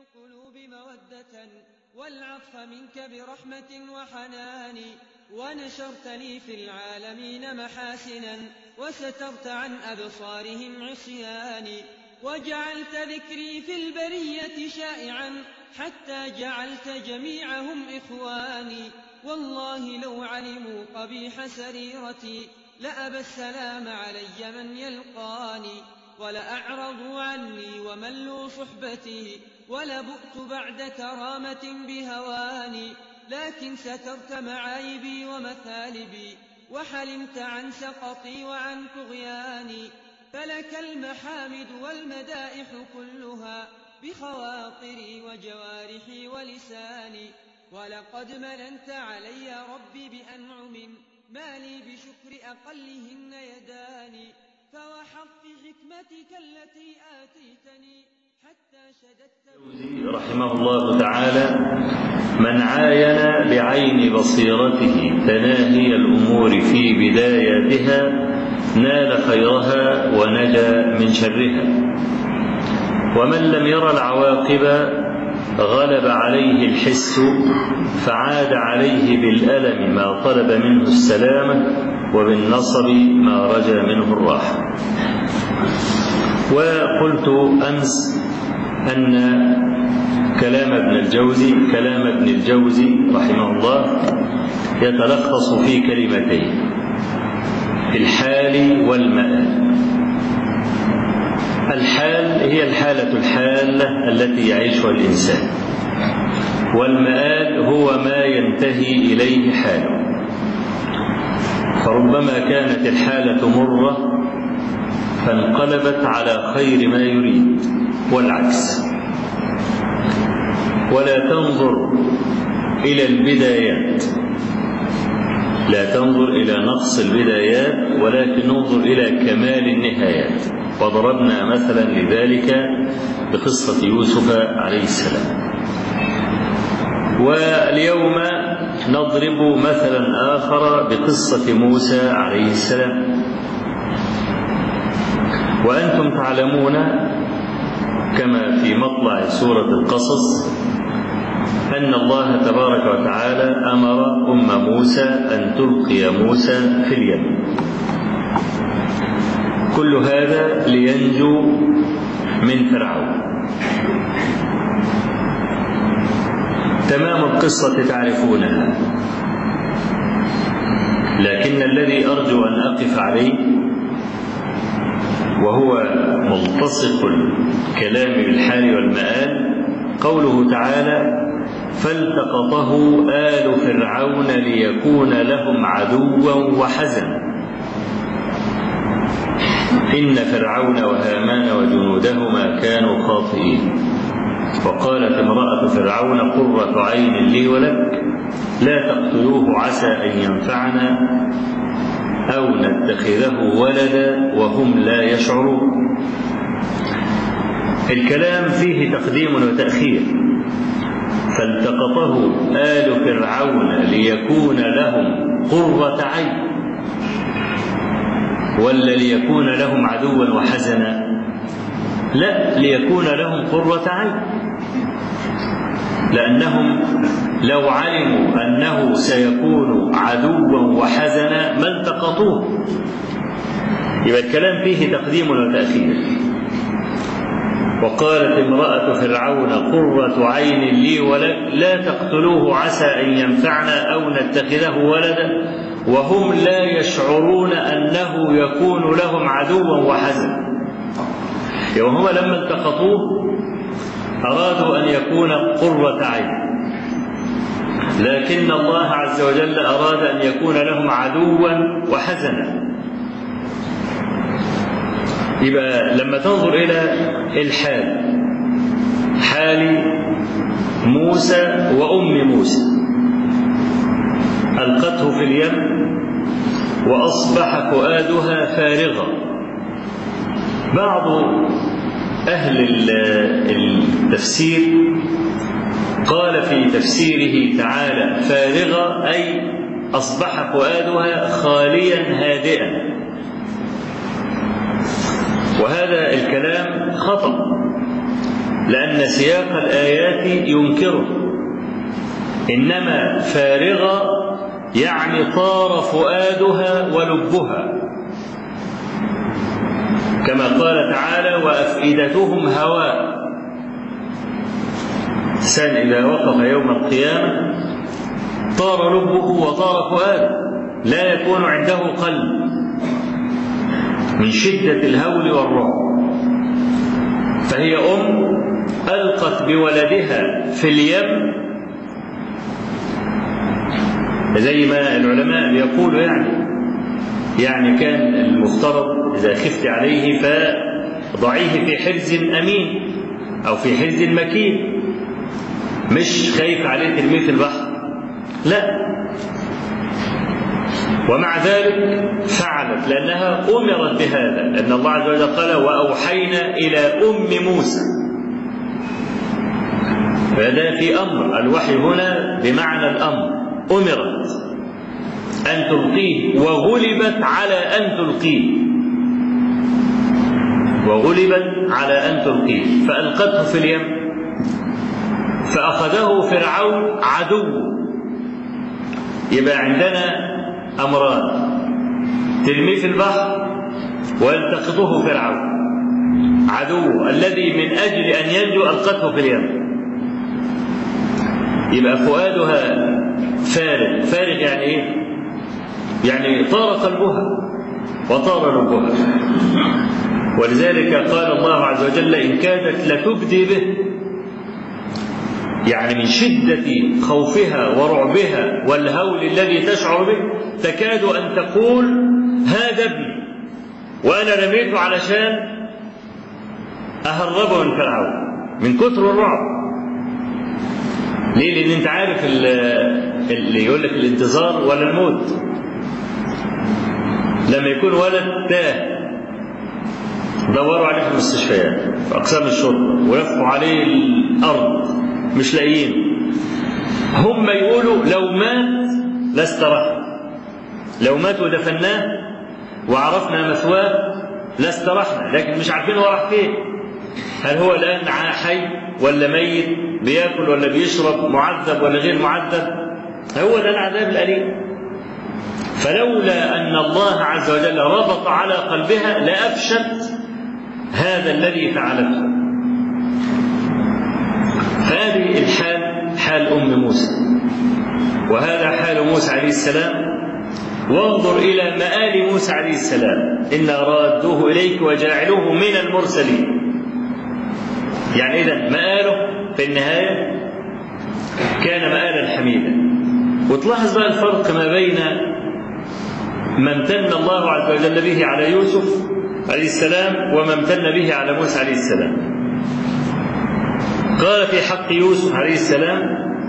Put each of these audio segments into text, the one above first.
القلوب مودة والعطف منك برحمة وحنان ونشرت لي في العالمين محاسنا وسترت عن أبصارهم عصياني وجعلت ذكري في البرية شائعا حتى جعلت جميعهم إخواني والله لو علموا قبيح سريرتي لأبى السلام علي من يلقاني ولأعرضوا عني وملوا صحبتي ولبؤت بعد كرامة بهواني لكن سترت معايبي ومثالبي وحلمت عن سقطي وعن طغياني فلك المحامد والمدائح كلها بخواطري وجوارحي ولساني ولقد مننت علي ربي بأنعم ما لي بشكر أقلهن يداني فوحق حكمتك التي آتيتني حتى شددت رحمه الله تعالى من عاين بعين بصيرته تناهي الأمور في بداياتها نال خيرها ونجا من شرها ومن لم ير العواقب غلب عليه الحس فعاد عليه بالألم ما طلب منه السلامة وبالنصب ما رجا منه الراحة وقلت أمس أن كلام ابن الجوزي كلام ابن الجوزي رحمه الله يتلخص في كلمتين الحال والمآل الحال هي الحالة الحالة التي يعيشها الإنسان والمآل هو ما ينتهي إليه حاله فربما كانت الحالة مرة فانقلبت على خير ما يريد والعكس ولا تنظر إلى البدايات لا تنظر إلى نقص البدايات ولكن انظر إلى كمال النهايات وضربنا مثلا لذلك بقصة يوسف عليه السلام واليوم نضرب مثلا آخر بقصة موسى عليه السلام وأنتم تعلمون كما في مطلع سورة القصص أن الله تبارك وتعالى أمر أم موسى أن تلقي موسى في اليم كل هذا لينجو من فرعون تمام القصة تعرفونها لكن الذي أرجو أن أقف عليه وهو ملتصق الكلام بالحال والمآل قوله تعالى فالتقطه آل فرعون ليكون لهم عدوا وحزنا إن فرعون وهامان وجنودهما كانوا خاطئين وقالت امرأة فرعون قرة عين لي ولك لا تقتلوه عسى أن ينفعنا أو نتخذه ولدا وهم لا يشعرون الكلام فيه تقديم وتأخير فالتقطه آل فرعون ليكون لهم قرة عين ولا ليكون لهم عدوا وحزنا لا ليكون لهم قرة عين لأنهم لو علموا أنه سيكون عدوا وحزنا ما التقطوه يبقى الكلام فيه تقديم وتأخير وقالت امرأة فرعون قرة عين لي ولك لا تقتلوه عسى أن ينفعنا أو نتخذه ولدا وهم لا يشعرون أنه يكون لهم عدوا وحزنا وهم لما التقطوه أرادوا أن يكون قرة عين لكن الله عز وجل أراد أن يكون لهم عدوا وحزنا يبقى لما تنظر إلى الحال حال موسى وأم موسى ألقته في اليم وأصبح فؤادها فارغا بعض أهل التفسير قال في تفسيره تعالى فارغة أي أصبح فؤادها خاليا هادئا وهذا الكلام خطأ لأن سياق الآيات ينكره إنما فارغة يعني طار فؤادها ولبها كما قال تعالى وأفئدتهم هواء الإنسان إذا وقف يوم القيامة طار لبه وطار فؤاده لا يكون عنده قلب من شدة الهول والرعب فهي أم ألقت بولدها في اليم زي ما العلماء بيقولوا يعني يعني كان المفترض إذا خفت عليه فضعيه في حرز أمين أو في حرز مكين مش خايف عليه ترميه في البحر لا ومع ذلك فعلت لأنها أمرت بهذا لأن الله عز وجل قال وأوحينا إلى أم موسى فهذا في أمر الوحي هنا بمعنى الأمر أمرت أن تلقيه وغلبت على أن تلقيه وغلبت على أن تلقيه فألقته في اليم فأخذه فرعون عدو يبقى عندنا أمران ترميه في البحر ويلتقطه فرعون عدوه الذي من أجل أن ينجو ألقته في اليم يبقى فؤادها فارغ فارغ يعني إيه يعني طار قلبها وطار لبها ولذلك قال الله عز وجل إن كادت لتبدي به يعني من شدة خوفها ورعبها والهول الذي تشعر به تكاد أن تقول هذا ابني وأنا رميته علشان أهربه من فرعون من كثر الرعب ليه؟ لأن أنت عارف اللي يقول لك الانتظار ولا الموت لما يكون ولد تاه دوروا عليه في المستشفيات في أقسام الشرطة ولفوا عليه الأرض مش لاقيين هم يقولوا لو مات لاسترحنا لو مات ودفناه وعرفنا مثواه لاسترحنا لكن مش عارفين هو راح فين هل هو الآن حي ولا ميت بياكل ولا بيشرب معذب ولا غير معذب هو ده العذاب الأليم فلولا أن الله عز وجل ربط على قلبها لأفشت هذا الذي فعلته فهذه الحال حال أم موسى وهذا حال موسى عليه السلام وانظر إلى مآل موسى عليه السلام إنا رادوه إليك وجاعلوه من المرسلين يعني إذا مآله في النهاية كان مآلا حميدا وتلاحظ بقى الفرق ما بين ما امتن الله عز وجل به على يوسف عليه السلام وما امتن به على موسى عليه السلام قال في حق يوسف عليه السلام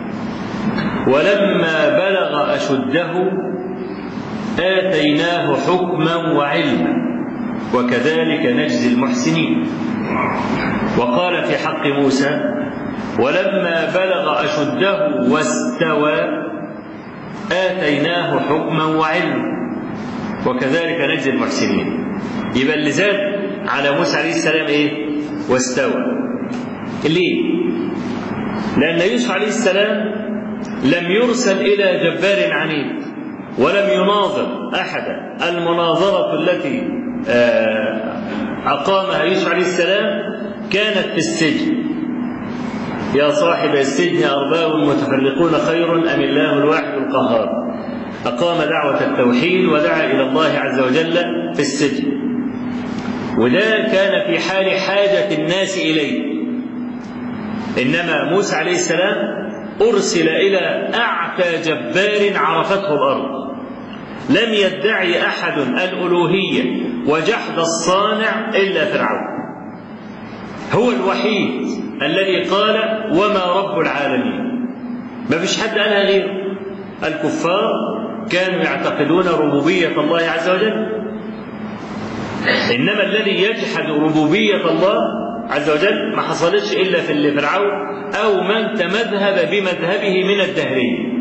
ولما بلغ أشده آتيناه حكما وعلما وكذلك نجزي المحسنين وقال في حق موسى ولما بلغ أشده واستوى آتيناه حكما وعلما وكذلك نجزي المحسنين يبقى اللي زاد على موسى عليه السلام ايه واستوى ليه لأن يوسف عليه السلام لم يرسل إلى جبار عنيد ولم يناظر أحدا المناظرة التي أقامها يوسف عليه السلام كانت في السجن يا صاحب السجن أرباب متفرقون خير أم الله الواحد القهار أقام دعوة التوحيد ودعا إلى الله عز وجل في السجن وده كان في حال حاجة الناس إليه إنما موسى عليه السلام أرسل إلى أعتى جبار عرفته الأرض لم يدعي أحد الألوهية وجحد الصانع إلا فرعون هو الوحيد الذي قال وما رب العالمين ما فيش حد قالها غيره الكفار كانوا يعتقدون ربوبية الله عز وجل إنما الذي يجحد ربوبية الله عز وجل ما حصلتش إلا في اللي فرعون أو من تمذهب بمذهبه من الدهرية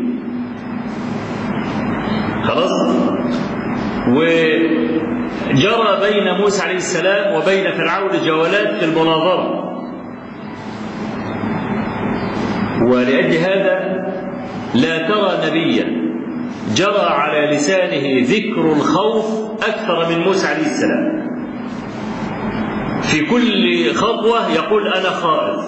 خلاص وجرى بين موسى عليه السلام وبين فرعون جولات في المناظرة عند هذا لا ترى نبيا جرى على لسانه ذكر الخوف أكثر من موسى عليه السلام في كل خطوة يقول أنا خائف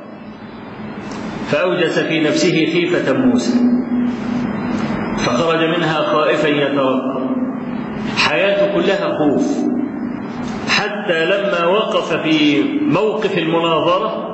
فأوجس في نفسه خيفة موسى فخرج منها خائفا يترقب حياته كلها خوف حتى لما وقف في موقف المناظرة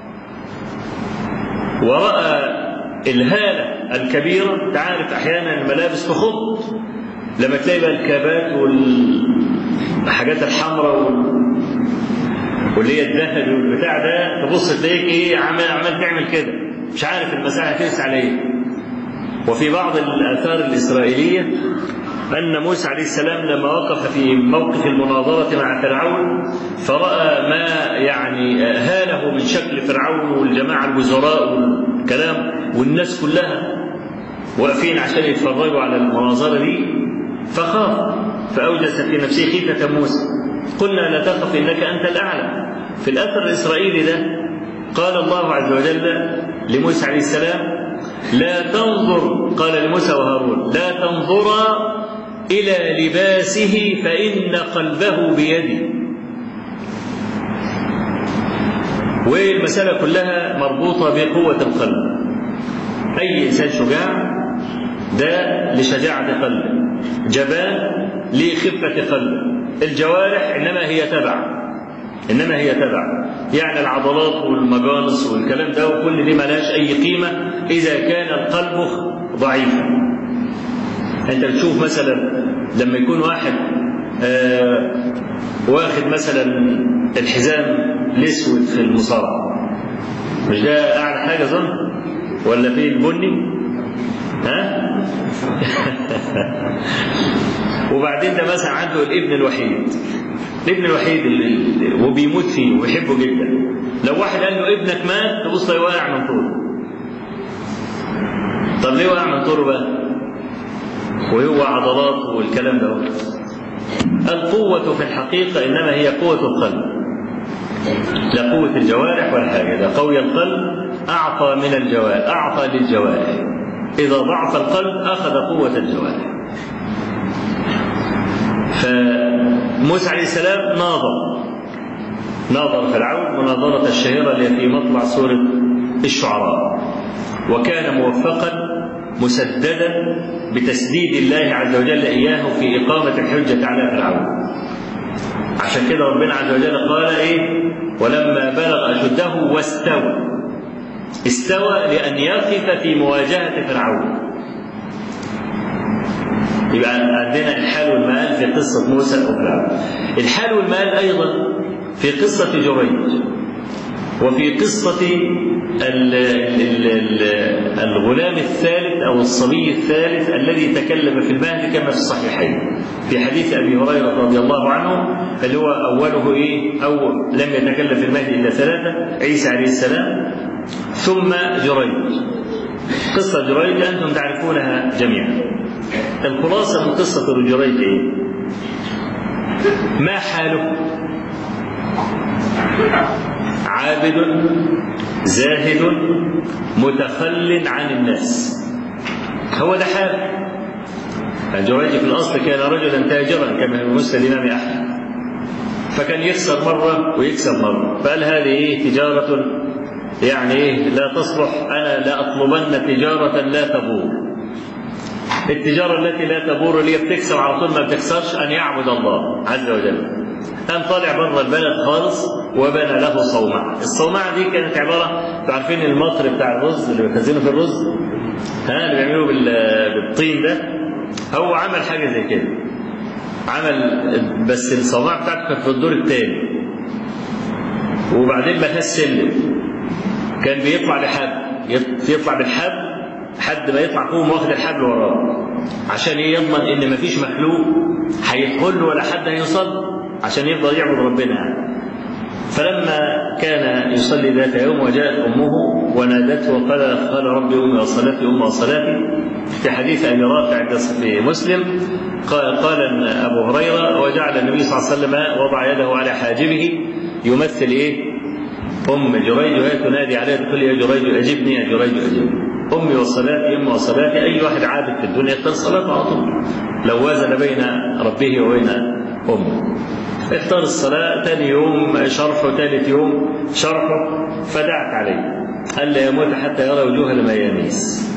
ورأى الهالة الكبيرة تعرف أحيانا الملابس تخط لما تلاقي بقى الكابات والحاجات الحمراء وال... واللي هي الذهب والبتاع ده تبص تلاقيك ايه عمال عمال تعمل كده مش عارف المساحه ترسى على ايه وفي بعض الاثار الاسرائيليه ان موسى عليه السلام لما وقف في موقف المناظره مع فرعون فراى ما يعني هاله من شكل فرعون والجماعه الوزراء والكلام والناس كلها واقفين عشان يتفرجوا على المناظره دي فخاف فاوجس في نفسه خيفه موسى قلنا لا تخف انك انت الاعلى في الاثر الاسرائيلي ده قال الله عز وجل لموسى عليه السلام لا تنظر قال لموسى وهارون لا تنظرا الى لباسه فان قلبه بيدي والمساله كلها مربوطه بقوه القلب اي انسان شجاع ده لشجاعه قلبه جبان لخفه قلبه الجوارح انما هي تبع انما هي تبع يعني العضلات والمجانس والكلام ده وكل دي ملهاش اي قيمه اذا كان القلب ضعيفا انت بتشوف مثلا لما يكون واحد آه واخد مثلا الحزام الاسود في المصارعه مش ده اعلى حاجه ظن ولا في البني ها وبعدين ده مثلا عنده الابن الوحيد الابن الوحيد اللي وبيموت فيه ويحبه جدا لو واحد قال له ابنك مات تبص واقع من طوله طب ليه واقع من طوله بقى وهو عضلات والكلام ده القوة في الحقيقة إنما هي قوة القلب لا قوة الجوارح ولا حاجة ده قوي القلب أعطى من الجوارح أعطى للجوارح إذا ضعف القلب أخذ قوة الجوارح فموسى عليه السلام ناظر ناظر فرعون مناظرة الشهيرة التي في مطلع سورة الشعراء وكان موفقا مسددا بتسديد الله عز وجل إياه في إقامة الحجة على فرعون عشان كده ربنا عز وجل قال إيه ولما بلغ أشده واستوى استوى لأن يقف في مواجهة فرعون يبقى عندنا الحال والمال في قصة موسى وفرعون الحال والمال أيضا في قصة جريج وفي قصة ال ال ال الغلام الثالث أو الصبي الثالث الذي تكلم في المهد كما في الصحيحين في حديث أبي هريرة رضي الله عنه اللي هو أوله إيه أو لم يتكلم في المهد إلا ثلاثة عيسى عليه السلام ثم جريج قصة جريج أنتم تعرفونها جميعا الخلاصة من قصة جريج إيه؟ ما حاله؟ عابد زاهد متخل عن الناس هو ده حال جريج في الأصل كان رجلا تاجرا كما في مسند الإمام أحمد فكان يخسر مرة ويكسب مرة فقال هذه إيه تجارة يعني إيه لا تصلح أنا لا أطلبن تجارة لا تبور التجارة التي لا تبور اللي هي بتكسب على طول ما بتخسرش أن يعبد الله عز وجل قام طالع بره البلد خالص وبنى له صومعة الصومعة دي كانت عبارة عارفين المطر بتاع الرز اللي بيخزنوا في الرز ها اللي بيعملوه بالطين ده هو عمل حاجة زي كده عمل بس الصومعة بتاعته كانت في الدور الثاني وبعدين ما فيهاش سلم كان بيطلع بحبل يطلع بالحبل حد ما يطلع فوق واخد الحبل وراه عشان يضمن ان مفيش مخلوق هيدخل له ولا حد هيوصل عشان يفضل يعبد ربنا يعني. فلما كان يصلي ذات يوم وجاءت امه ونادته وقال قال ربي امي وصلاتي امي وصلاتي في حديث ابي رافع في مسلم قال قال ابو هريره وجعل النبي صلى الله عليه وسلم وضع يده على حاجبه يمثل ايه؟ ام جريج وهي تنادي عليها تقول يا جريج اجبني يا جريج اجبني امي وصلاتي امي وصلاتي اي واحد عابد في الدنيا يختار صلاته على طول لو وازن بين ربه وبين امه اختار الصلاة ثاني يوم شرحه ثالث يوم شرحه فدعت عليه ألا يموت حتى يرى وجوه المياميس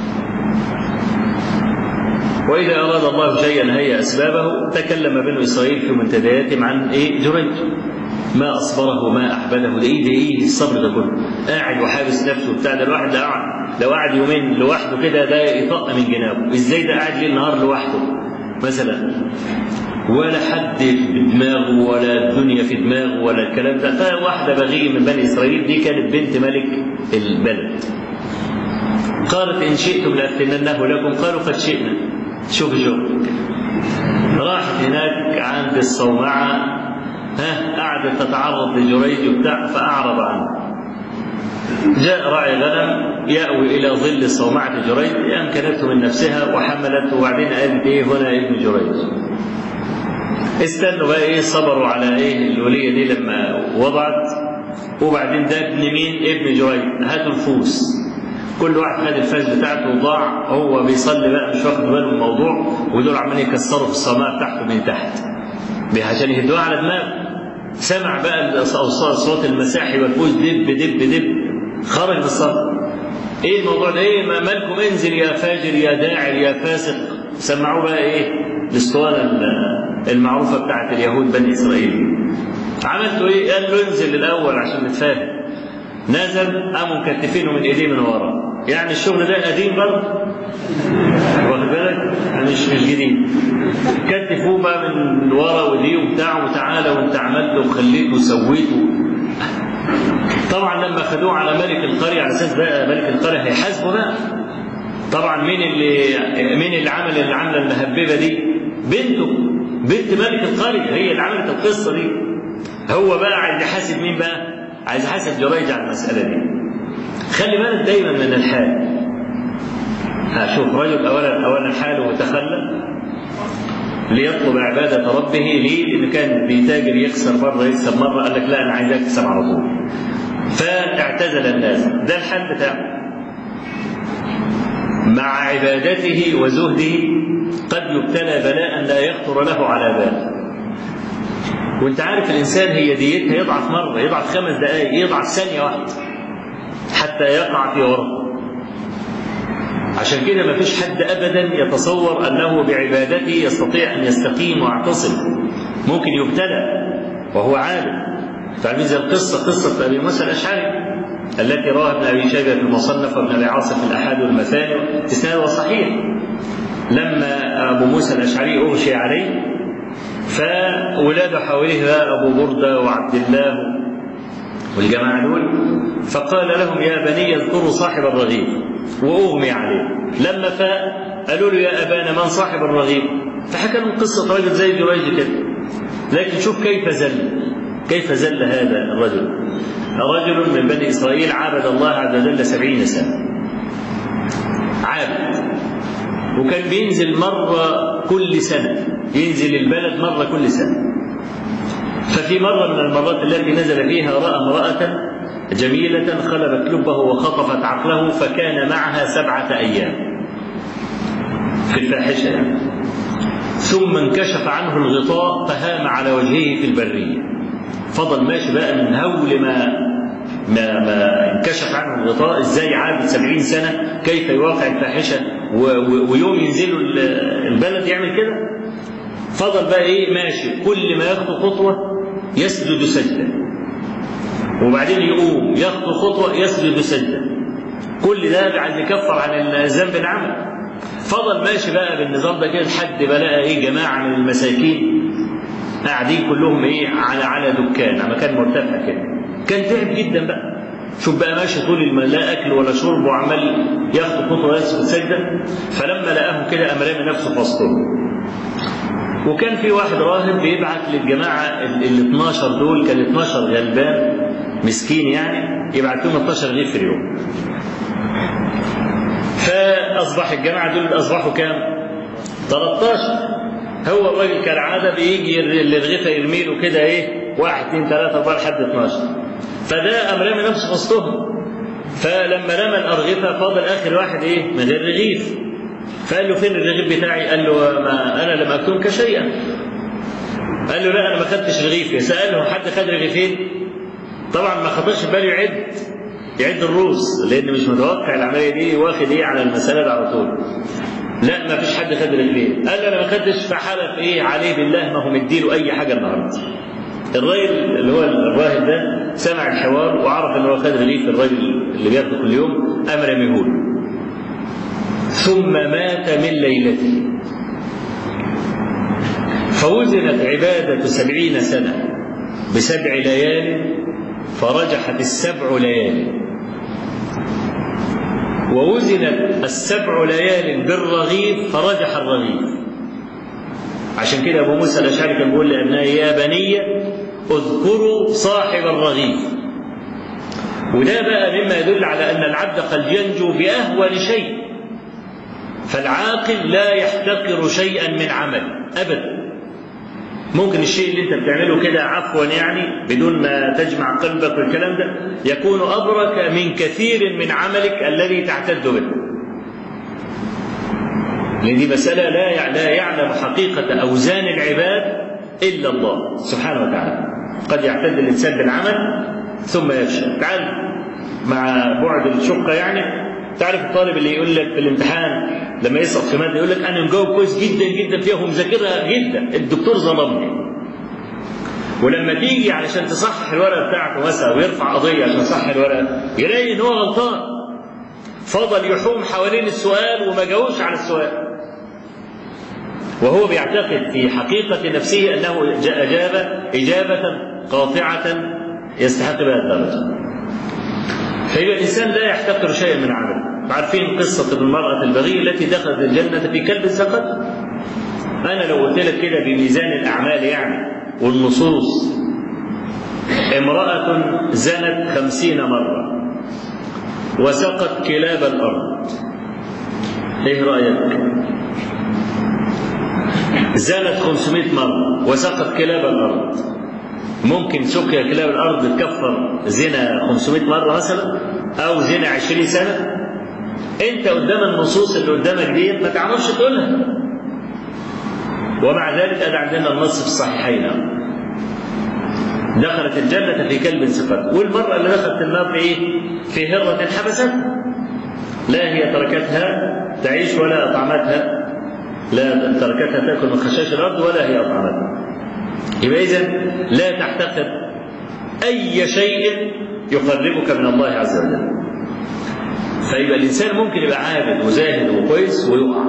وإذا أراد الله شيئا هيأ أسبابه تكلم بنو إسرائيل في منتدياتهم عن إيه جريج ما أصبره ما أحبده ده إيه ده إيه الصبر ده كله قاعد وحابس نفسه بتاع ده الواحد لو قعد لو قعد يومين لوحده كده ده يطق من جنابه إزاي ده قاعد ليل نهار لوحده مثلا ولا حد في دماغه ولا الدنيا في دماغه ولا الكلام ده فواحدة بغية من بني إسرائيل دي كانت بنت ملك البلد قالت إن شئتم لأفتننه لكم قالوا قد شئنا شوف شوف راحت هناك عند الصومعة ها قعدت تتعرض لجريج وبتاع فأعرض عنه جاء راعي غنم يأوي إلى ظل صومعة جريج أمكنته من نفسها وحملته وبعدين قالت إيه هنا ابن جريج استنوا بقى إيه صبروا على إيه الولية دي لما وضعت وبعدين ده ابن مين؟ ابن جريج هاتوا الفوس كل واحد خد الفاس بتاعته وضاع هو بيصلي بقى مش واخد باله من الموضوع ودول عمالين يكسروا في الصماء بتاعته من تحت عشان يهدوها على دماغه سمع بقى صوت المساحي والفوز دب دب دب خرج من الصف ايه الموضوع ده ايه ما مالكم انزل يا فاجر يا داعر يا فاسق سمعوه بقى ايه الاسطوانه المعروفه بتاعت اليهود بني اسرائيل عملتوا ايه قال له انزل الاول عشان نتفاهم نزل قاموا مكتفينه من ايديه من ورا يعني الشغل ده قديم برضه واخد بالك مش مش جديد كتفوه بقى من ورا وايديه وبتاع وتعالى وانت عملت وخليت وسويت طبعا لما خدوه على ملك القريه على اساس بقى ملك القريه هيحاسبه بقى طبعا مين اللي مين اللي عمل اللي عامله المهببه دي؟ بنته بنت ملك القريه هي اللي عملت القصه دي هو بقى عايز يحاسب مين بقى؟ عايز يحاسب جريج على المساله دي خلي بالك دايما من الحال هشوف رجل اولا اولا حاله تخلى ليطلب عبادة ربه ليه؟ لأنه كان بيتاجر يخسر مرة يكسب مرة قال لك لا أنا عايز أكسب على طول. فاعتزل الناس، ده الحال بتاعه. مع عبادته وزهده قد يبتلى بلاء لا يخطر له على بال. وانت عارف الانسان هي ديتها يضعف مره يضعف خمس دقائق يضعف ثانيه واحده حتى يقع في ورطه عشان كده ما فيش حد ابدا يتصور انه بعبادته يستطيع ان يستقيم ويعتصم ممكن يبتلى وهو عالم فعاملين زي القصه قصه ابي موسى الاشعري التي رواها ابن ابي شيبه في المصنف وابن ابي عاصم في الاحاد والمثاني اسناده صحيح لما ابو موسى الاشعري اغشي عليه فولاده حواليه بقى ابو برده وعبد الله والجماعه دول فقال لهم يا بني اذكروا صاحب الرغيف واغمي عليه لما فاق قالوا له يا ابانا من صاحب الرغيف فحكى لهم قصه رجل زي جريج كده لكن شوف كيف زل كيف زل هذا الرجل رجل من بني اسرائيل عابد الله عز وجل سبعين سنه عابد وكان بينزل مرة كل سنة ينزل البلد مرة كل سنة ففي مرة من المرات التي نزل فيها رأى امرأة جميلة خلبت لبه وخطفت عقله فكان معها سبعة أيام في الفاحشة يعني. ثم انكشف عنه الغطاء فهام على وجهه في البرية فضل ماشي بقى من هول ما ما ما انكشف عنه الغطاء ازاي عاد سبعين سنة كيف يواقع الفاحشة ويوم ينزلوا البلد يعمل كده فضل بقى ايه ماشي كل ما يخطو خطوة يسجد سجدة وبعدين يقوم يخطو خطوة يسجد سجدة كل ده عايز يكفر عن الذنب العمل فضل ماشي بقى بالنظام ده كده لحد ما لقى ايه جماعة من المساكين قاعدين كلهم ايه على على دكان على مكان مرتفع كده كان تعب جدا بقى شوف بقى ماشي طول المال لا اكل ولا شرب وعمال ياخد خطوه يسجد سجده فلما لقاهم كده قام رامي نفسه في وسطهم وكان في واحد راهب بيبعت للجماعه ال 12 دول كان 12 غلبان مسكين يعني يبعت لهم 12 رغيف في اليوم فاصبح الجماعه دول اصبحوا كام؟ 13 هو الراجل كالعاده بيجي للرغيفه يرمي له كده ايه؟ واحد اثنين ثلاثه اربعه لحد 12 فده قام رامي نفسه في وسطهم فلما رمى الارغفه فاضل اخر واحد ايه من غير رغيف فقال له فين الرغيف بتاعي؟ قال له ما انا لم اكتمك شيئا قال له لا انا ما خدتش رغيف ساله حد خد رغيفين طبعا ما خطرش في باله يعد يعد الروس لان مش متوقع العمليه دي واخد ايه على المساله دي على طول لا ما فيش حد خد رغيفين قال له انا ما خدتش فحلف ايه عليه بالله ما هو مديله اي حاجه النهارده الراجل اللي هو الراهب ده سمع الحوار وعرف ان هو خد رغيف الراجل اللي بياخده كل يوم قام رميهوله ثم مات من ليلته فوزنت عبادة سبعين سنة بسبع ليال فرجحت السبع ليال ووزنت السبع ليال بالرغيف فرجح الرغيف عشان كده ابو موسى الاشعري كان بيقول لابنائه يا بني اذكروا صاحب الرغيف وده بقى مما يدل على ان العبد قد ينجو باهون شيء فالعاقل لا يحتقر شيئا من عمل ابدا ممكن الشيء اللي انت بتعمله كده عفوا يعني بدون ما تجمع قلبك والكلام ده يكون ابرك من كثير من عملك الذي تعتد به لان دي مساله لا لا يعلم حقيقه اوزان العباد الا الله سبحانه وتعالى قد يعتد الانسان بالعمل ثم يفشل تعال مع بعد الشقه يعني تعرف الطالب اللي يقول لك في الامتحان لما يسقط في ماده يقول لك انا مجاوب كويس جدا جدا فيها ومذاكرها جدا الدكتور ظلمني ولما تيجي علشان تصحح الورقه بتاعته مثلا ويرفع قضيه عشان يصحح الورقه يلاقي ان هو غلطان فضل يحوم حوالين السؤال وما جاوبش على السؤال وهو بيعتقد في حقيقة نفسه أنه أجاب إجابة قاطعة يستحق بها الدرجة فيبقى الإنسان لا يحتقر شيئا من عمله عارفين قصة المرأة البغية التي دخلت الجنة في كلب سقط أنا لو قلت لك كده بميزان الأعمال يعني والنصوص امرأة زنت خمسين مرة وسقت كلاب الأرض إيه رأيك؟ زنت 500 مرة وسقت كلاب الأرض ممكن سقيا كلاب الأرض تكفر زنا 500 مرة مثلا أو زنا 20 سنة أنت قدام النصوص اللي قدامك ديت ما تعرفش تقولها ومع ذلك أنا عندنا النص في الصحيحين دخلت الجنة في كلب سقط والمرأة اللي دخلت النار في إيه؟ في هرة حبستها لا هي تركتها تعيش ولا أطعمتها لا تركتها تاكل من خشاش الارض ولا هي اطعمتها. يبقى اذا لا تحتقر اي شيء يقربك من الله عز وجل. فيبقى الانسان ممكن يبقى عابد وزاهد وكويس ويقع.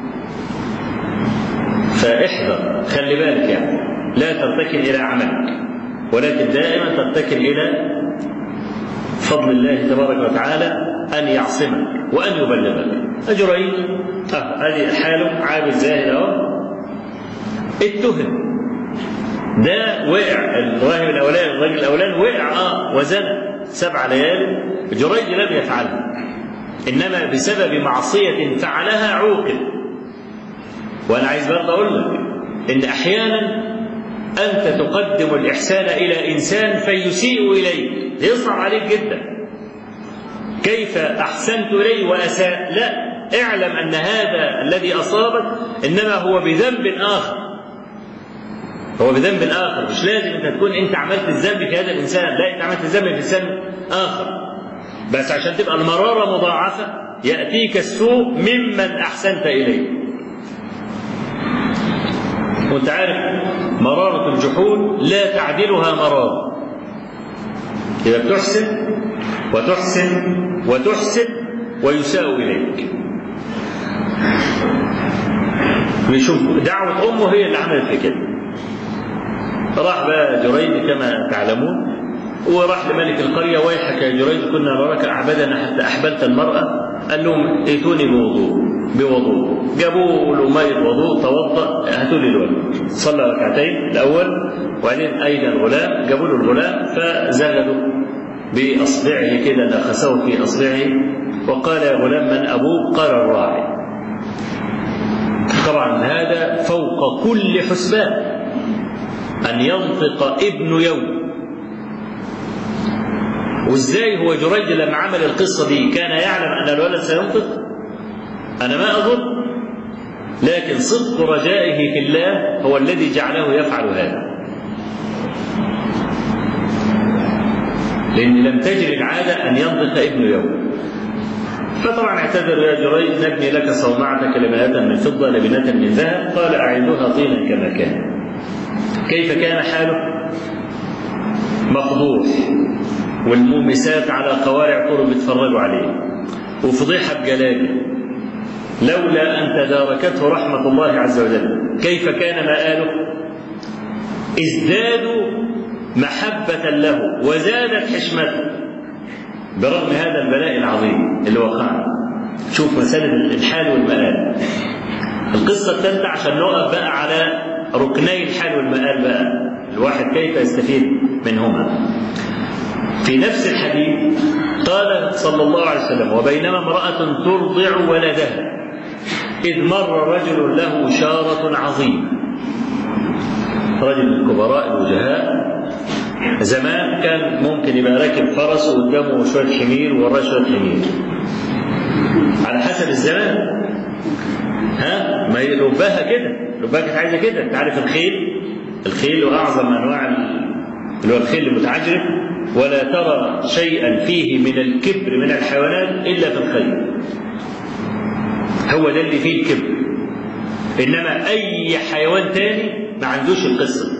فاحذر خلي بالك يعني لا ترتكن الى عملك ولكن دائما ترتكن الى فضل الله تبارك وتعالى أن يعصمك وأن يبلغك أجرين آه هذه حاله عابد زاهد أهو اتهم ده وقع الراهب الأولاني الراجل الأولاني وقع آه وزنى سبع ليال جريج لم يفعلها إنما بسبب معصية فعلها عوقب وأنا عايز برضه أقول لك إن أحيانا أنت تقدم الإحسان إلى إنسان فيسيء إليك يصعب عليك جدا كيف أحسنت إليه وأساء لا اعلم أن هذا الذي أصابك إنما هو بذنب آخر هو بذنب آخر مش لازم أنت تكون أنت عملت الذنب في هذا الإنسان لا أنت عملت الذنب في إنسان آخر بس عشان تبقى المرارة مضاعفة يأتيك السوء ممن أحسنت إليه وانت عارف مرارة الجحود لا تعدلها مرارة إذا بتحسن وتحسن وتحسن ويساء إليك نشوف دعوة أمه هي اللي عملت في كده راح بقى جريج كما تعلمون وراح لملك القرية ويحك يا جريج كنا نراك أعبدنا حتى أحبلت المرأة قال لهم ائتوني بوضوء بوضوء جابوا له مية وضوء توضأ هاتوا لي الولد صلى ركعتين الأول وبعدين أين الغلام جابوا له الغلام فزغدوا بأصبعه كده نخسه في أصبعه وقال يا غلام من أبوك قال الراعي طبعا هذا فوق كل حسبان أن ينطق ابن يوم وازاي هو جريج لما عمل القصة دي كان يعلم أن الولد سينطق أنا ما أظن لكن صدق رجائه في الله هو الذي جعله يفعل هذا لأن لم تجري العادة أن ينطق ابن يوم فطبعا اعتذر يا جريج نبني لك صومعتك لبنة من فضة لبنة من ذهب قال أعيدها طينا كما كان كيف كان حاله مفضوح والمومسات على قوارع طرق بيتفرجوا عليه وفضيحة بجلاجل لولا أن تداركته رحمة الله عز وجل كيف كان مآله ازدادوا محبة له وزادت حشمته برغم هذا البلاء العظيم اللي وقعنا شوف مسألة الحال والمآل القصة الثالثة عشان نقف بقى على ركني الحال والمآل بقى الواحد كيف يستفيد منهما في نفس الحديث قال صلى الله عليه وسلم وبينما امرأة ترضع ولدها إذ مر رجل له شارة عظيمة رجل من كبراء الوجهاء زمان كان ممكن يبقى راكب فرس وقدامه شوية حمير ووراه شوية حمير على حسب الزمان ها ما هي لباها كده لباها كانت عايزه كده انت عارف الخيل الخيل واعظم انواع اللي هو الخيل المتعجرف ولا ترى شيئا فيه من الكبر من الحيوانات الا في الخيل هو ده اللي فيه الكبر انما اي حيوان تاني ما عندوش القصه دي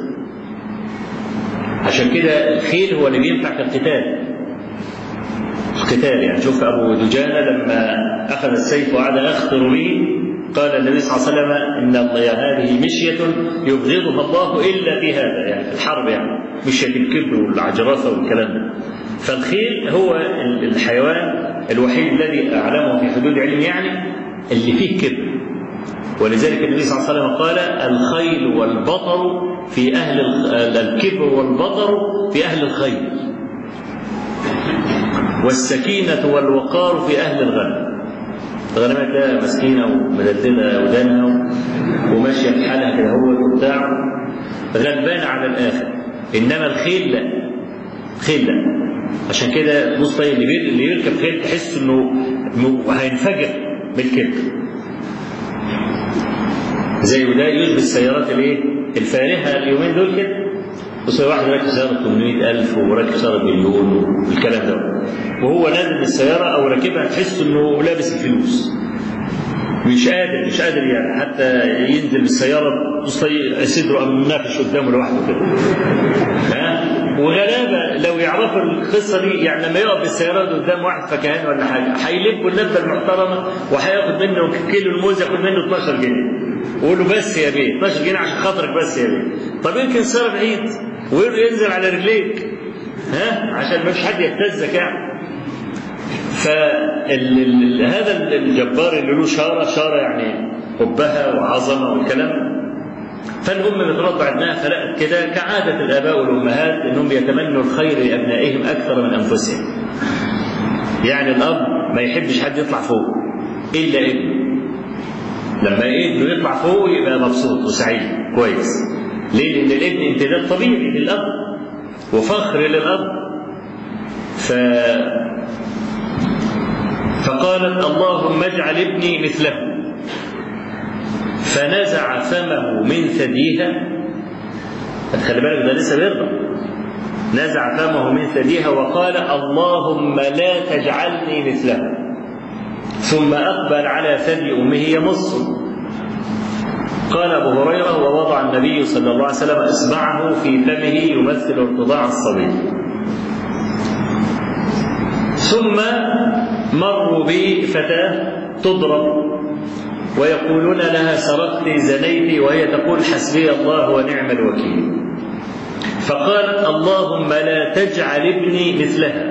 عشان كده الخيل هو اللي بينفع في القتال القتال يعني شوف ابو دجانه لما اخذ السيف وقعد يخطر به قال النبي صلى الله عليه وسلم ان الله هذه مشيه يبغضها الله الا في هذا يعني في الحرب يعني مشيه الكبر والعجرفه والكلام ده فالخيل هو الحيوان الوحيد الذي اعلمه في حدود علم يعني اللي فيه كبر ولذلك النبي صلى الله عليه وسلم قال الخيل والبطر في أهل الكبر والبطر في أهل الخيل والسكينة والوقار في أهل الغنم الغنمات ده مسكينة ومدلدلة ودانها وماشية في حالها كده هو وبتاع غلبانة على الآخر إنما الخيل لا الخيل لا عشان كده بص طيب اللي يركب خيل تحس إنه هينفجر بالكبر زي وده يشبه السيارات الايه؟ الفارهه اليومين دول كده بص واحد راكب سياره 800000 وراكب سياره مليون والكلام ده وهو نازل من السياره او راكبها تحس انه لابس الفلوس مش قادر مش قادر يعني حتى ينزل بالسياره بص صدره منافش قدامه لوحده كده ها وغلابه لو يعرفوا القصه دي يعني لما يقف بالسيارات قدام واحد فكهان ولا حاجه هيلبوا اللبه المحترمه وهياخد منه كيلو الموز ياخد منه 12 جنيه ويقول له بس يا بيه 12 جنيه عشان خاطرك بس يا بيه طب يمكن السياره بعيد وينزل على رجليك ها عشان ما فيش حد يهتزك يعني فهذا الجبار اللي له شاره شاره يعني حبها وعظمه والكلام فالام بترضع ابنها فلقت كده كعاده الاباء والامهات انهم يتمنوا الخير لابنائهم اكثر من انفسهم يعني الاب ما يحبش حد يطلع فوق الا ابنه لما ابنه يطلع فوق يبقى مبسوط وسعيد كويس ليه؟ لان الابن امتداد طبيعي للاب وفخر للاب ف فقالت اللهم اجعل ابني مثله فنزع فمه من ثديها خلي بالك ده لسه بيرضع نزع فمه من ثديها وقال اللهم لا تجعلني مثلها ثم أقبل على ثدي أمه يمص قال أبو هريرة ووضع النبي صلى الله عليه وسلم إصبعه في فمه يمثل ارتضاع الصبي ثم مروا بفتاة تضرب ويقولون لها سرقت زنيت وهي تقول حسبي الله ونعم الوكيل فقالت اللهم لا تجعل ابني مثلها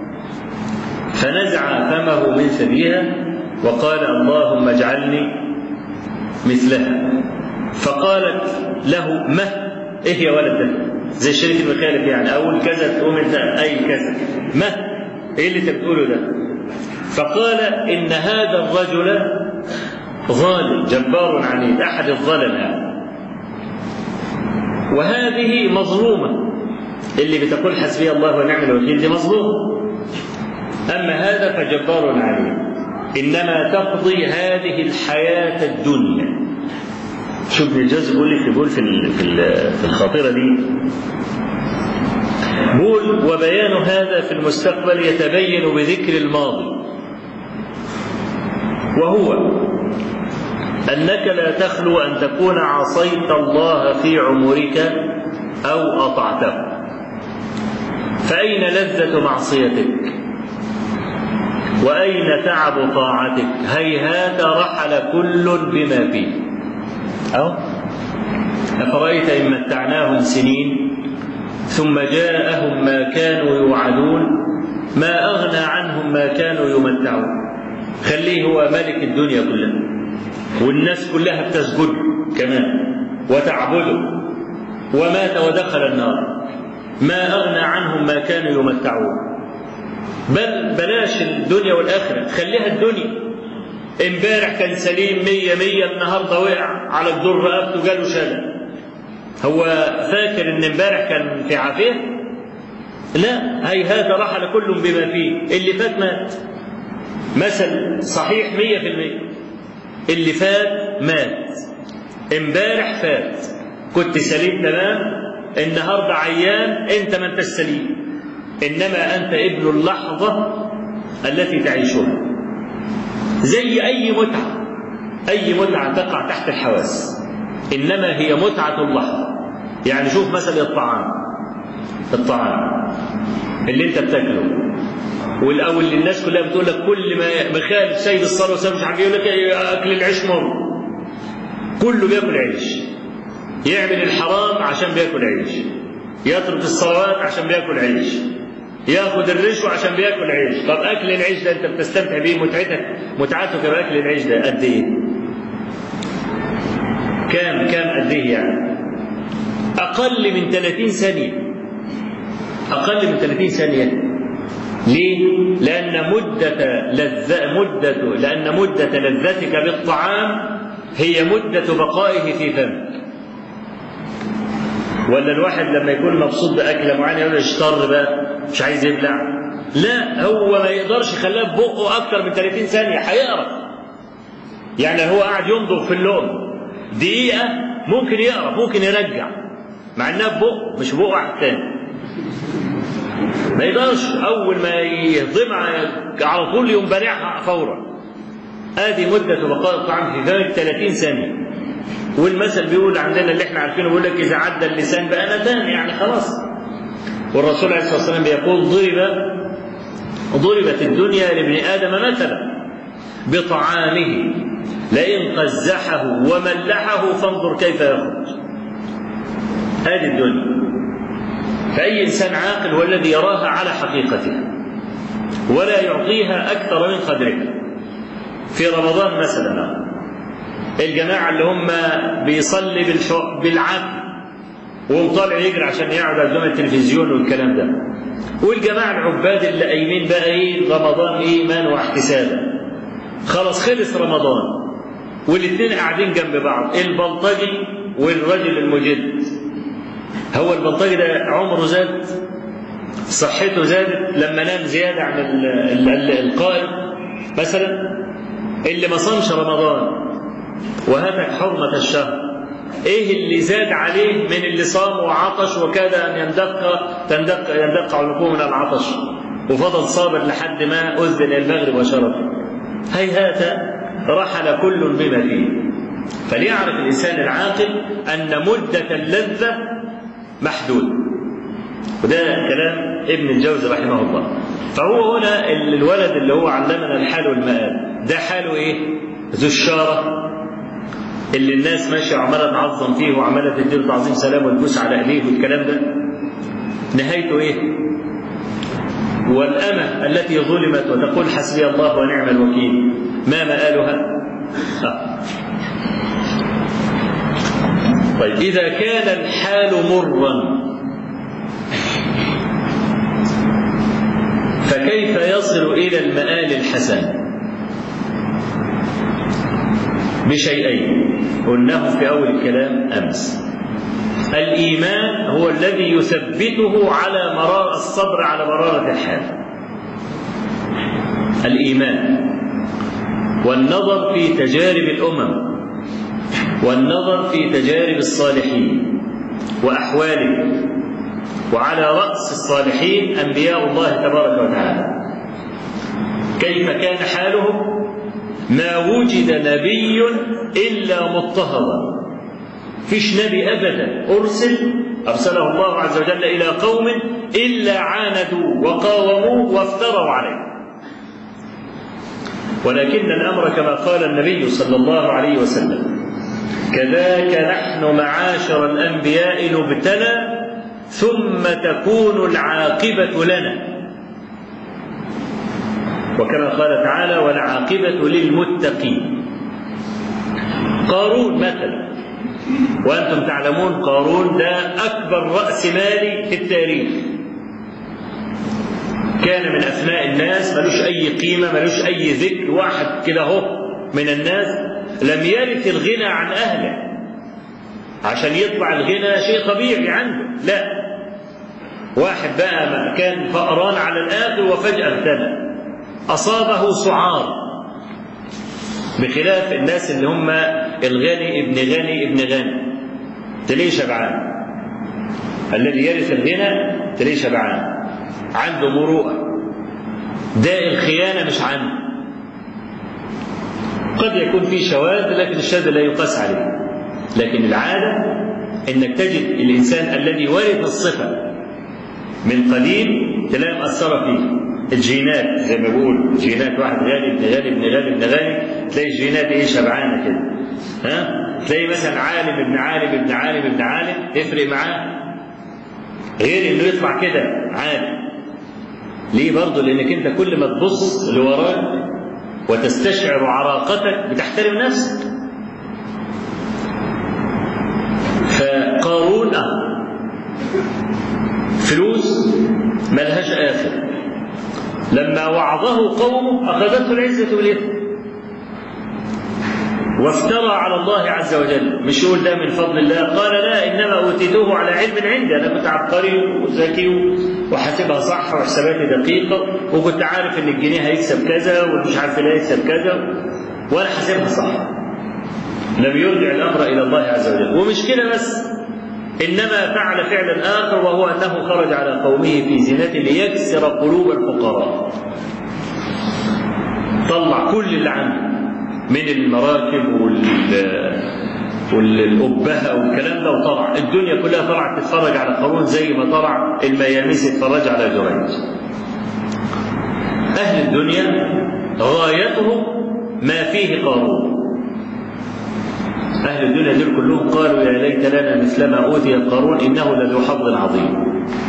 فنزع فمه من ثديها وقال اللهم اجعلني مثلها فقالت له ما ايه يا ولد ده زي الشريك المخالف يعني اقول كذا تقوم انت اي كذا ما ايه اللي انت بتقوله ده فقال ان هذا الرجل ظالم جبار عنيد احد الظلمه وهذه مظلومه اللي بتقول حسبي الله ونعم الوكيل دي مظلومه أما هذا فجبار عليم إنما تقضي هذه الحياة الدنيا شوف ابن الجوزي بيقول لي بيقول في في في الخاطرة دي بول وبيان هذا في المستقبل يتبين بذكر الماضي وهو أنك لا تخلو أن تكون عصيت الله في عمرك أو أطعته فأين لذة معصيتك وأين تعب طاعتك هيهات رحل كل بما فيه أو أفرأيت إن متعناهم سنين ثم جاءهم ما كانوا يوعدون ما أغنى عنهم ما كانوا يمتعون خليه هو ملك الدنيا كلها والناس كلها بتسجد كمان وتعبده ومات ودخل النار ما أغنى عنهم ما كانوا يمتعون بل بلاش الدنيا والآخرة خليها الدنيا امبارح كان سليم مية مية النهاردة وقع على الدور رقبته جاله شلل هو فاكر ان امبارح كان في عافية لا هيهات رحل كل بما فيه اللي فات مات مثل صحيح مية في المية اللي فات مات امبارح فات كنت سليم تمام النهارده عيان انت ما انت سليم انما انت ابن اللحظه التي تعيشها زي اي متعه اي متعه تقع تحت الحواس انما هي متعه اللحظه يعني شوف مثلا الطعام الطعام اللي انت بتاكله والاول اللي الناس كلها بتقول لك كل ما مخالف سيد الصلاه والسلام مش عارف يقول لك اكل العيش مر كله بياكل عيش يعمل الحرام عشان بياكل عيش يترك الصلوات عشان بياكل عيش ياخد الرشوة عشان بياكل عيش طب اكل العيش ده انت بتستمتع بيه متعتك متعتك باكل العيش ده قد ايه كام كام قد ايه يعني اقل من 30 ثانية اقل من 30 ثانية ليه؟ لأن مدة لذة مدة لأن مدة لذتك بالطعام هي مدة بقائه في فمك. ولا الواحد لما يكون مبسوط بأكلة معينة يقول اشطر بقى مش عايز يبلع. لا هو ما يقدرش يخليها في بقه أكتر من 30 ثانية هيقرا. يعني هو قاعد ينظر في اللون دقيقة ممكن يقرا ممكن يرجع مع إنها في بقه مش في بقه واحد تاني. ما يقدرش اول ما يهضمها على طول يقوم بارعها فورا ادي مده بقاء الطعام في فمك 30 ثانيه والمثل بيقول عندنا اللي احنا عارفينه بيقول لك اذا عدى اللسان بانتان يعني خلاص والرسول عليه الصلاه والسلام بيقول ضرب ضربت الدنيا لابن ادم مثلا بطعامه لئن قزحه وملحه فانظر كيف يخرج هذه الدنيا فأي إنسان عاقل هو الذي يراها على حقيقتها ولا يعطيها أكثر من قدرها في رمضان مثلا الجماعة اللي هم بيصلي بالعقل وهم طالع يجري عشان يقعد قدام التلفزيون والكلام ده والجماعة العباد اللي قايمين بقى ايه رمضان ايمان واحتسابا خلاص خلص رمضان والاثنين قاعدين جنب بعض البلطجي والرجل المجد هو البلطجي ده عمره زاد صحته زادت لما نام زيادة عن القائم مثلا اللي ما صامش رمضان وهتك حرمة الشهر ايه اللي زاد عليه من اللي صام وعطش وكاد ان يندق تندق يندق عنقه من العطش وفضل صابر لحد ما اذن المغرب وشرب هيهات رحل كل بما فيه فليعرف الانسان العاقل ان مده اللذه محدود وده كلام ابن الجوزي رحمه الله فهو هنا الولد اللي هو علمنا الحال والمآل ده حاله ايه ذو الشارة اللي الناس ماشية وعمالة تعظم فيه وعمالة تديله تعظيم سلام والبوس على ايديه والكلام ده نهايته ايه والأمة التي ظلمت وتقول حسبي الله ونعم الوكيل ما مآلها آه. طيب إذا كان الحال مرا فكيف يصل إلى المآل الحسن بشيئين قلناه في أول الكلام أمس الإيمان هو الذي يثبته على مرار الصبر على مرارة الحال الإيمان والنظر في تجارب الأمم والنظر في تجارب الصالحين وأحوالهم وعلى رأس الصالحين أنبياء الله تبارك وتعالى كيف كان حالهم ما وجد نبي إلا مضطهدا فيش نبي أبدا أرسل أرسله الله عز وجل إلى قوم إلا عاندوا وقاوموه وافتروا عليه ولكن الأمر كما قال النبي صلى الله عليه وسلم كذاك نحن معاشر الأنبياء نبتلى ثم تكون العاقبة لنا وكما قال تعالى والعاقبة للمتقين قارون مثلا وأنتم تعلمون قارون ده أكبر رأس مالي في التاريخ كان من أثناء الناس ملوش أي قيمة ملوش أي ذكر واحد كده هو من الناس لم يرث الغنى عن أهله عشان يطلع الغنى شيء طبيعي عنده لا واحد بقى ما كان فأران على الآخر وفجأة اغتنى أصابه سعار بخلاف الناس اللي هم الغني ابن غني ابن غني تلاقيه شبعان الذي يرث الغنى تلاقيه شبعان عنده مروءة ده الخيانة مش عنده قد يكون في شواذ لكن الشاذ لا يقاس عليه لكن العادة انك تجد الانسان الذي ورث الصفة من قديم تلاقي مأثرة فيه الجينات زي ما بقول جينات واحد غني ابن غني ابن غني ابن غني تلاقي الجينات ايه شبعانه كده ها تلاقي مثلا عالم ابن عالم ابن عالم ابن عالم يفرق معاه غير انه يطلع كده عالم ليه برضه لانك انت كل ما تبص لوراك وتستشعر عراقتك بتحترم نفسك فقارون فلوس ملهاش اخر لما وعظه قومه اخذته العزه بالاثم وافترى على الله عز وجل مش يقول ده من فضل الله قال لا انما اوتيته على علم عندي انا كنت عبقري وذكي وحاسبها صح وحساباتي دقيقه وكنت عارف ان الجنيه هيكسب كذا والمش عارف اللي هيكسب كذا وانا حاسبها صح لم يرجع الامر الى الله عز وجل ومش كده بس انما فعل فعلا اخر وهو انه خرج على قومه في زينته ليكسر قلوب الفقراء طلع كل اللي عنده من المراكب وال والأبهة والكلام ده وطلع الدنيا كلها طلعت تتفرج على قارون زي ما طلع المياميس يتفرج على جريج أهل الدنيا غايتهم ما فيه قارون أهل الدنيا دول كلهم قالوا يا ليت لنا مثل ما أوتي قارون إنه لذو حظ عظيم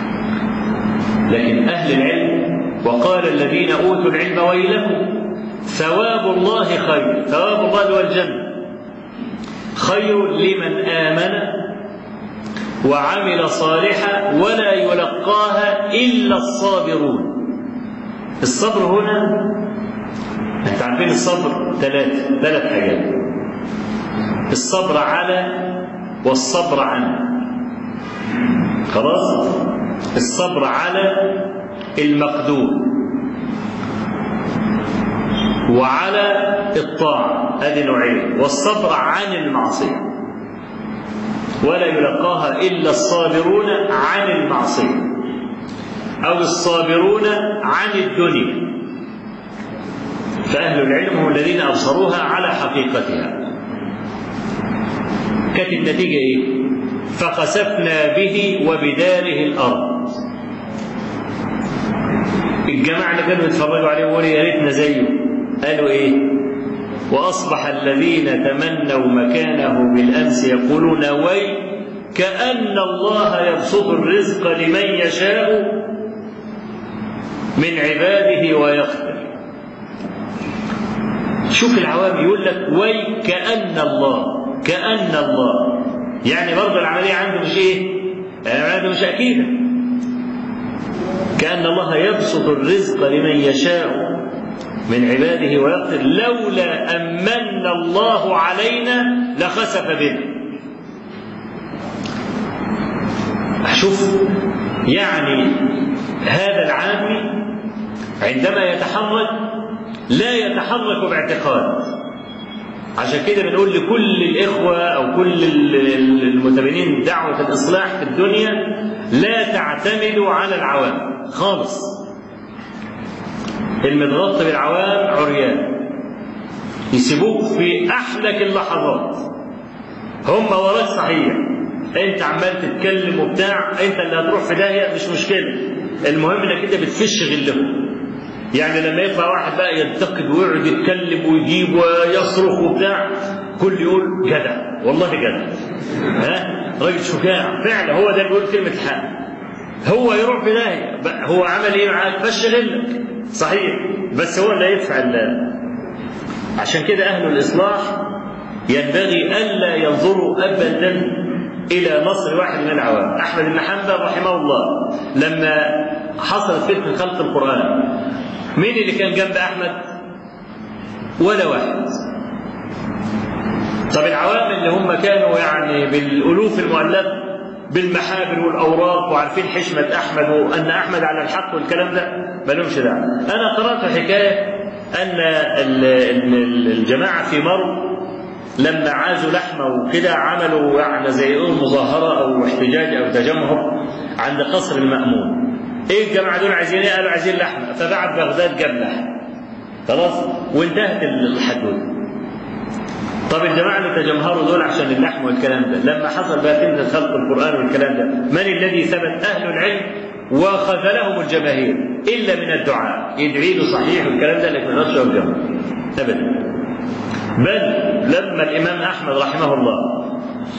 لكن أهل العلم وقال الذين أوتوا العلم ويلكم ثواب الله خير ثواب الله هو الجنة خير لمن آمن وعمل صالحا ولا يلقاها إلا الصابرون الصبر هنا انت عارفين الصبر ثلاث ثلاث حاجات الصبر على والصبر عن خلاص الصبر على المقدور وعلى الطاعة هذه نوعين والصبر عن المعصية ولا يلقاها إلا الصابرون عن المعصية أو الصابرون عن الدنيا فأهل العلم هم الذين أبصروها على حقيقتها كانت النتيجة إيه؟ فخسفنا به وبداره الأرض الجماعة اللي كانوا يتفرجوا عليه ويقولوا يا ريتنا زيه قالوا ايه واصبح الذين تمنوا مكانه بالامس يقولون وي كان الله يبسط الرزق لمن يشاء من عباده ويقدر شوف العوام يقول لك وي كأن الله كأن الله يعني برضه العملية عنده مش ايه؟ يعني عنده مش أكيدة كأن الله يبسط الرزق لمن يشاء من عباده ويقدر لولا أمن الله علينا لخسف بنا شوف يعني هذا العامي عندما يتحرك لا يتحرك باعتقاد عشان كده بنقول لكل الإخوة أو كل المتبنين دعوة الإصلاح في الدنيا لا تعتمدوا على العوام خالص المتغطى بالعوام عريان يسيبوك في أحلك اللحظات هم وراك صحيح انت عمال تتكلم وبتاع انت اللي هتروح في داهيه مش مشكله المهم انك انت بتفش غلهم يعني لما يطلع واحد بقى ينتقد ويقعد يتكلم ويجيب ويصرخ وبتاع كل يقول جدع والله جدع ها راجل شجاع فعلا هو ده اللي بيقول كلمه الحق هو يروح في داهيه هو عمل ايه معاك فش غلك صحيح بس هو اللي يدفع عشان كده اهل الاصلاح ينبغي الا ينظروا ابدا الى نصر واحد من العوام احمد بن حنبل رحمه الله لما حصلت فتنه خلق القران مين اللي كان جنب احمد ولا واحد طب العوام اللي هم كانوا يعني بالالوف المؤلفه بالمحابر والاوراق وعارفين حشمه احمد وان احمد على الحق والكلام ده ما لهمش دعوه انا قرات حكايه ان الجماعه في مرو لما عازوا لحمه وكده عملوا يعني زي ايه مظاهره او احتجاج او تجمهر عند قصر المامون ايه الجماعه دول عايزين ايه؟ قالوا عايزين لحمه فبعت بغداد جاب لحم خلاص وانتهت الحدوته طب الجماعه اللي تجمهروا دول عشان اللحم والكلام ده لما حصل بقى فتنه خلق القران والكلام ده من الذي ثبت اهل العلم وخذلهم الجماهير الا من الدعاء يدعي له صحيح والكلام ده لكن ما يقدرش الجمهور ابدا بل لما الامام احمد رحمه الله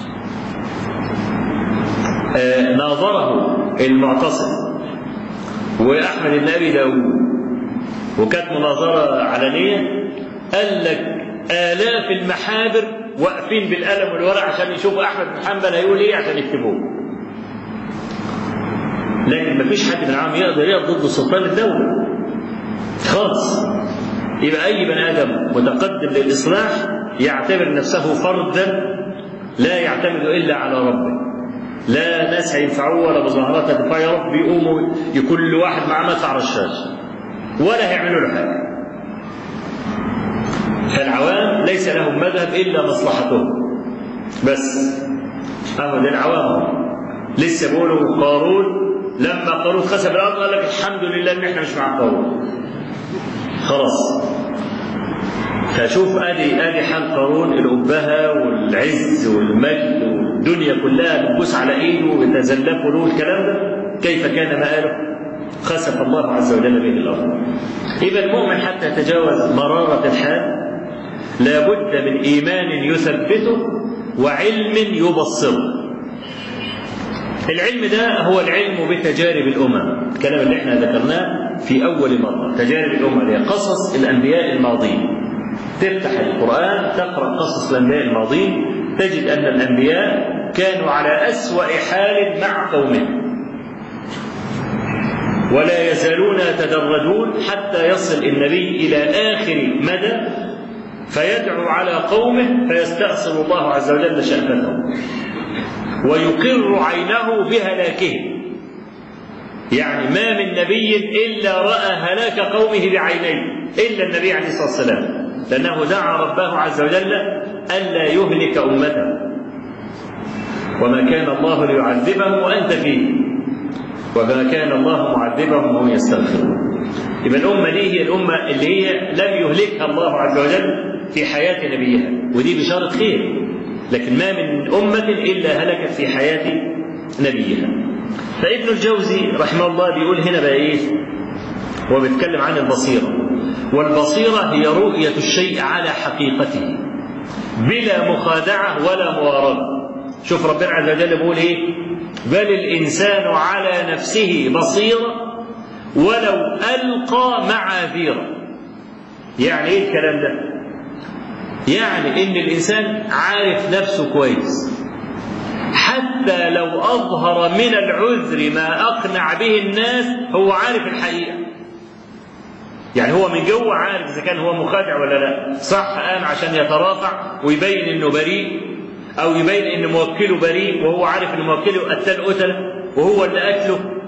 ناظره المعتصم واحمد بن ابي داود وكانت مناظره علنيه قال لك الاف المحابر واقفين بالقلم والورق عشان يشوفوا احمد بن حنبل هيقول ايه عشان يكتبوه لكن مفيش حد من العام يقدر يقف ضد سلطان الدوله خالص يبقى اي بني ادم متقدم للاصلاح يعتبر نفسه فردا لا يعتمد الا على ربه لا ناس هينفعوه ولا مظاهرات هتنفع يا رب يقوموا كل واحد معاه مدفع رشاش ولا هيعملوا له حاجه فالعوام ليس لهم مذهب الا مصلحتهم بس اهو ده العوام لسه بيقولوا قارون لما قارون خسف الارض قال لك الحمد لله ان احنا مش مع قارون خلاص فشوف ادي ادي حال قارون الابهه والعز والمجد والدنيا كلها بتبوس على ايده ويتزلفوا له الكلام ده كيف كان مآله؟ خسف الله عز وجل به الارض. اذا المؤمن حتى يتجاوز مراره الحال لابد من ايمان يثبته وعلم يبصره. العلم ده هو العلم بتجارب الامم، الكلام اللي احنا ذكرناه في اول مره، تجارب الامم اللي هي قصص الانبياء الماضين. تفتح القرآن تقرأ قصص الأنبياء الماضين تجد أن الأنبياء كانوا على أسوأ حال مع قومهم ولا يزالون يتدرجون حتى يصل النبي إلى آخر مدى فيدعو على قومه فيستأصل الله عز وجل شأفتهم ويقر عينه بهلاكهم يعني ما من نبي إلا رأى هلاك قومه بعينيه إلا النبي عليه الصلاة والسلام لأنه دعا ربه عز وجل ألا يهلك أمته وما كان الله ليعذبهم وأنت فيه وما كان الله معذبهم وهم يستغفرون يبقى الأمة دي هي الأمة اللي هي لم يهلكها الله عز وجل في حياة نبيها ودي بشارة خير لكن ما من أمة إلا هلكت في حياة نبيها فابن الجوزي رحمه الله بيقول هنا بقى إيه هو بيتكلم عن البصيرة والبصيرة هي رؤية الشيء على حقيقته بلا مخادعة ولا مواربة شوف ربنا عز وجل بيقول ايه بل الإنسان على نفسه بصيرة ولو ألقى معاذيره يعني ايه الكلام ده يعني ان الانسان عارف نفسه كويس حتى لو اظهر من العذر ما اقنع به الناس هو عارف الحقيقه يعني هو من جوه عارف اذا كان هو مخادع ولا لا صح قام عشان يترافع ويبين انه بريء او يبين ان موكله بريء وهو عارف ان موكله قتل قتله وهو اللي قتله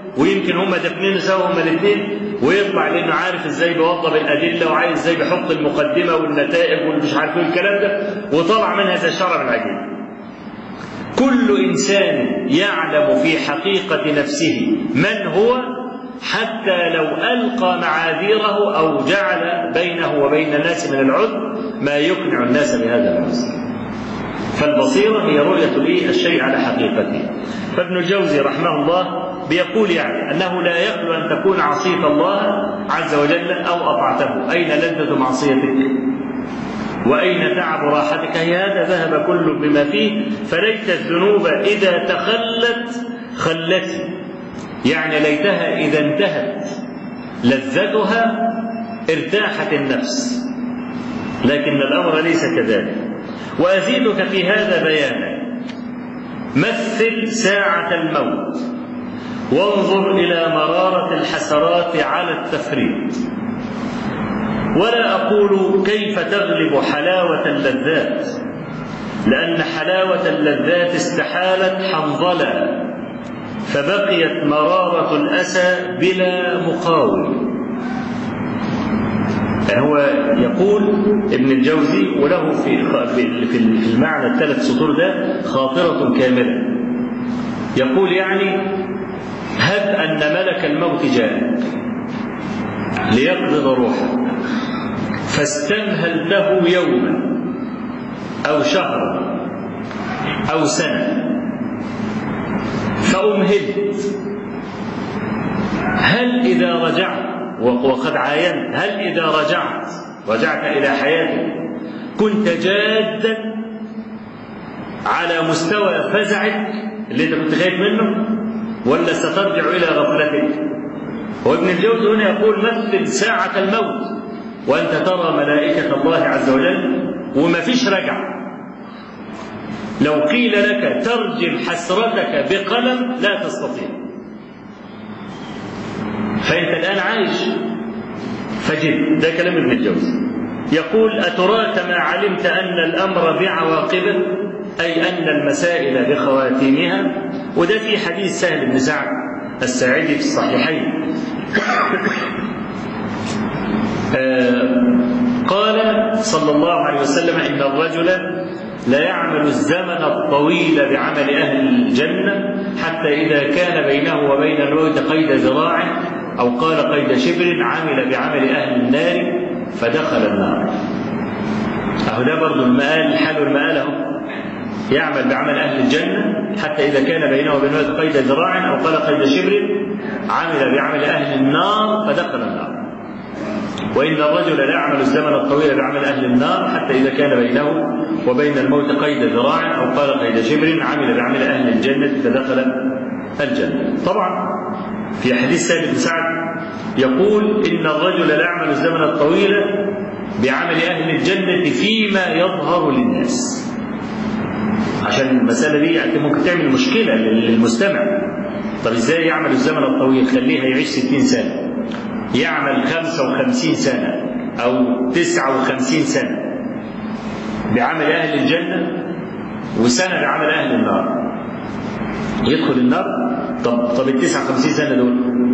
ويمكن هم دفنين سوا هم الاثنين ويطلع لانه عارف ازاي بيوضب الادله وعايز ازاي بيحط المقدمه والنتائج والمش عارف ايه الكلام ده وطلع منها زي الشرع العجيب. كل انسان يعلم في حقيقه نفسه من هو حتى لو القى معاذيره او جعل بينه وبين الناس من العذر ما يقنع الناس بهذا العذر. فالبصيرة هي رؤية لي الشيء على حقيقته فابن الجوزي رحمه الله بيقول يعني أنه لا يخلو أن تكون عصيت الله عز وجل أو أطعته أين لذة معصيتك وأين تعب راحتك هي هذا ذهب كل بما فيه فليت الذنوب إذا تخلت خلت يعني ليتها إذا انتهت لذتها ارتاحت النفس لكن الأمر ليس كذلك وأزيدك في هذا بيانا مثل ساعة الموت وانظر إلى مرارة الحسرات على التفريط ولا أقول كيف تغلب حلاوة اللذات لأن حلاوة اللذات استحالت حنظلا فبقيت مرارة الأسى بلا مقاوم هو يقول ابن الجوزي وله في في المعنى الثلاث سطور ده خاطرة كاملة يقول يعني هب أن ملك الموت جاء ليقبض روحه فاستمهلته يوما أو شهرا أو سنة فأمهلت هل إذا رجعت وقد عاينت هل إذا رجعت رجعت إلى حياتك كنت جادا على مستوى فزعك اللي انت كنت خايف منه ولا سترجع إلى غفلتك وابن الجوزي هنا يقول مثل ساعة الموت وأنت ترى ملائكة الله عز وجل وما فيش رجع لو قيل لك ترجم حسرتك بقلم لا تستطيع فأنت الآن عايش فجد ده كلام ابن الجوزي يقول أتراك ما علمت أن الأمر بعواقبه أي أن المسائل بخواتيمها وده في حديث سهل بن سعد الساعدي في الصحيحين آه قال صلى الله عليه وسلم إن الرجل لا يعمل الزمن الطويل بعمل أهل الجنة حتى إذا كان بينه وبين الموت قيد ذراع أو قال قيد شبر عمل بعمل أهل النار فدخل النار أهو ده برضه المآل حال المآل أهو يعمل بعمل أهل الجنة حتى إذا كان بينه وبين الموت قيد ذراع أو قال قيد شبر عمل بعمل أهل النار فدخل النار وإن الرجل لا يعمل الزمن الطويل بعمل أهل النار حتى إذا كان بينه وبين الموت قيد ذراع أو قال قيد شبر عمل بعمل أهل الجنة فدخل الجنة طبعا في حديث سالم بن سعد يقول إن الرجل لا يعمل الزمن الطويل بعمل أهل الجنة فيما يظهر للناس عشان المسألة دي يعني ممكن تعمل مشكلة للمستمع طب ازاي يعمل الزمن الطويل خليه يعيش 60 سنة يعمل 55 سنة أو 59 سنة بعمل أهل الجنة وسنة بعمل أهل النار يدخل النار طب طب ال 59 سنة دول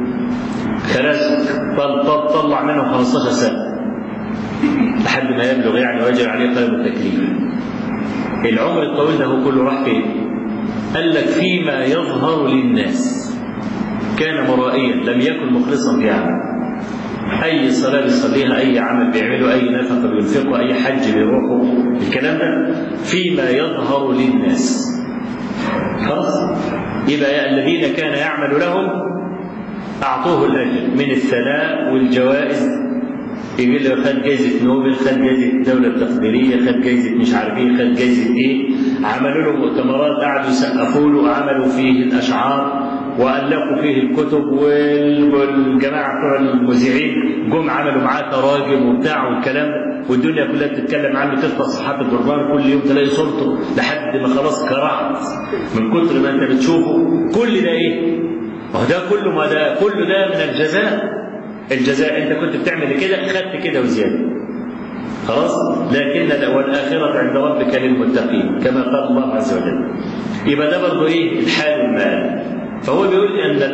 خلاص طل طل طلع منهم 15 سنة لحد ما يبلغ يعني ويجري عليه قلم التكليف العمر الطويل ده هو كله راح فين؟ قال لك فيما يظهر للناس كان مرائيا لم يكن مخلصا في عمله اي صلاه بيصليها اي عمل بيعمله اي نفقه بينفقه اي حج بيروحه الكلام ده فيما يظهر للناس خلاص يبقى الذين كان يعمل لهم اعطوه الاجر من الثناء والجوائز يقول له خد جايزة نوبل خد جايزة الدولة التقديرية خد جايزة مش عارف ايه خد جايزة ايه عملوا له مؤتمرات قعدوا يسقفوا له وعملوا فيه الأشعار وألفوا فيه الكتب والجماعة بتوع المذيعين جم عملوا معاه تراجم وبتاع والكلام ده والدنيا كلها بتتكلم عنه تفتح صفحات الجرنان كل يوم تلاقي صورته لحد ما خلاص كرهت من كتر ما انت بتشوفه كل ده ايه؟ ما هو ده كله ما ده كله ده من الجزاء الجزاء انت كنت بتعمل كده خدت كده وزياده خلاص لكن والآخرة عند ربك للمتقين كما قال الله عز وجل يبقى ده برضه ايه الحال والمآل فهو بيقول ان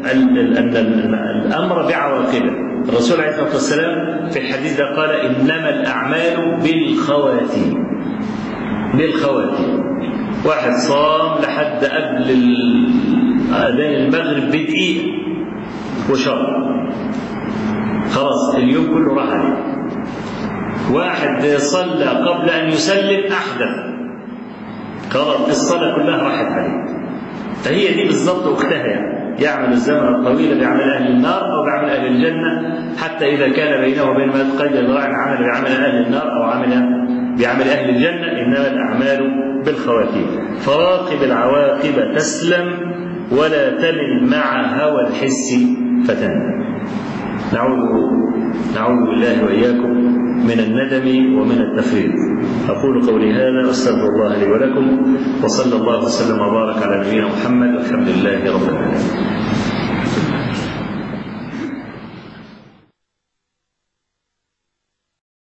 أن الأمر بعواقبه الرسول عليه الصلاة والسلام في الحديث ده قال إنما الأعمال بالخواتيم بالخواتيم واحد صام لحد قبل أذان المغرب بدقيقة وشرب خلاص اليوم كله راح عليه واحد صلى قبل أن يسلم أحدث خلاص الصلاة كلها راحت عليه فهي دي بالضبط أختها يعني يعمل الزمن الطويل بعمل أهل النار أو بعمل أهل الجنة حتى إذا كان بينه وبين ما يتقيد ذراع عمل بعمل أهل النار أو عمل بعمل أهل الجنة إنما الأعمال بالخواتيم فراقب العواقب تسلم ولا تمل مع هوى الحس فتندم نعوذ نعوذ بالله وإياكم من الندم ومن التفريط أقول قولي هذا وأستغفر الله لي ولكم وصلى الله وسلم وبارك على نبينا محمد والحمد لله رب العالمين